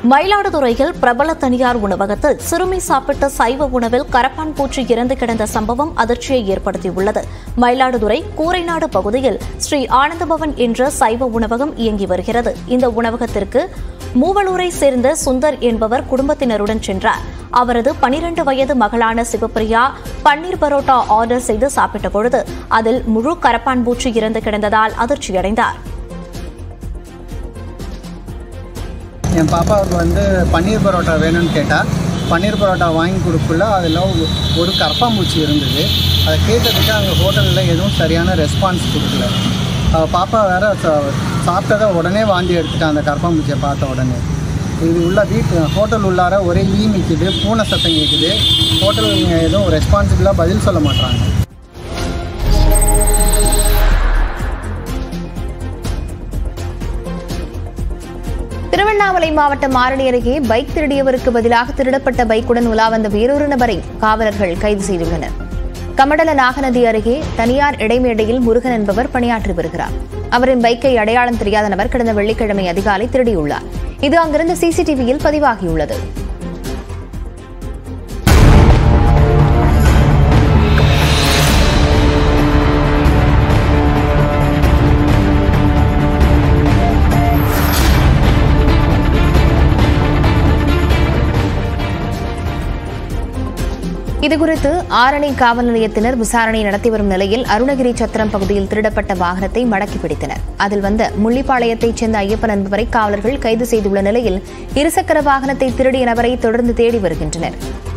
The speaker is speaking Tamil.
மயிலாடுதுறையில் பிரபல தனியார் உணவகத்தில் சிறுமி சாப்பிட்ட சைவ உணவில் கரப்பான் பூச்சி இறந்து கிடந்த சம்பவம் அதிர்ச்சியை ஏற்படுத்தியுள்ளது மயிலாடுதுறை கூரைநாடு பகுதியில் ஸ்ரீ ஆனந்தபவன் என்ற சைவ உணவகம் இயங்கி வருகிறது இந்த உணவகத்திற்கு மூவலூரை சேர்ந்த சுந்தர் என்பவர் குடும்பத்தினருடன் சென்றார் அவரது பனிரண்டு வயது மகளான சிவப்பிரியா பன்னீர் பரோட்டா ஆர்டர் செய்து சாப்பிட்ட பொழுது அதில் முழு கரப்பான் பூச்சி இறந்து கிடந்ததால் அதிர்ச்சியடைந்தார் என் பாப்பாவுக்கு வந்து பன்னீர் பரோட்டா வேணும்னு கேட்டால் பன்னீர் பரோட்டா வாங்கி கொடுக்கல அதில் ஒ- ஒரு கரப்பாம்பூச்சி இருந்தது அதை கேட்டதுக்கு அங்கே ஹோட்டலில் எதுவும் சரியான ரெஸ்பான்ஸ் கொடுக்கல அவ பாப்பா வேற சா- சாப்பிட்டதை உடனே வாந்தி எடுத்துட்டான் அந்த கரப்பாம்பூச்சியை பார்த்த உடனே இது உள்ள வீட்டு ஹோட்டல் உள்ளார ஒரே ஈ நிற்குது பூனை சத்தம் கேட்குது ஹோட்டல் எதுவும் ரெஸ்பான்சிபிளாக பதில் சொல்ல மாட்றாங்க திருவண்ணாமலை மாவட்டம் ஆரணி அருகே பைக் திருடியவருக்கு பதிலாக திருடப்பட்ட பைக்குடன் உலா வந்த வேறொரு நபரை காவலர்கள் கைது செய்துள்ளனர் கமடல நாகநதி அருகே தனியார் இடைமேடையில் முருகன் என்பவர் பணியாற்றி வருகிறார் அவரின் பைக்கை அடையாளம் தெரியாத நபர் கடந்த வெள்ளிக்கிழமை அதிகாலை திருடியுள்ளார் இது அங்கிருந்த சிசிடிவியில் பதிவாகியுள்ளது இதுகுறித்து ஆரணி காவல் நிலையத்தினர் விசாரணை நடத்தி வரும் நிலையில் அருணகிரி சத்திரம் பகுதியில் திருடப்பட்ட வாகனத்தை மடக்கி பிடித்தனர் அதில் வந்த முள்ளிப்பாளையத்தைச் சேர்ந்த ஐயப்பன் என்பவரை காவலர்கள் கைது செய்துள்ள நிலையில் இருசக்கர வாகனத்தை திருடிய நபரை தொடர்ந்து தேடி வருகின்றனர்